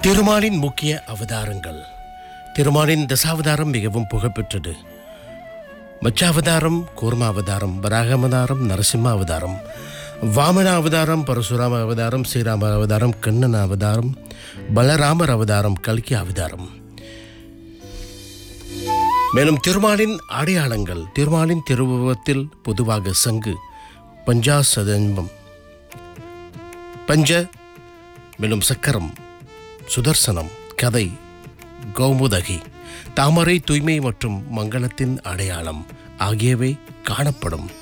திருமாலின் முக்கிய அவதாரங்கள் திருமாலின் தசாவதாரம் மிகவும் புகழ்பெற்றது மச்சாவதாரம் கூர்ம அவதாரம் வராகமதாரம் நரசிம்ம அவதாரம் வாமன அவதாரம் பரசுராம அவதாரம் ஸ்ரீராம அவதாரம் கண்ணன் அவதாரம் பலராமர் அவதாரம் கல்கி அவதாரம் மேலும் திருமாலின் அடையாளங்கள் திருமாலின் திருவுருவத்தில் பொதுவாக சங்கு பஞ்சாசதம்பம் பஞ்ச மேலும் சக்கரம் சுதர்சனம் கதை கௌமுதகி தாமரை தூய்மை மற்றும் மங்களத்தின் அடையாளம் ஆகியவை காணப்படும்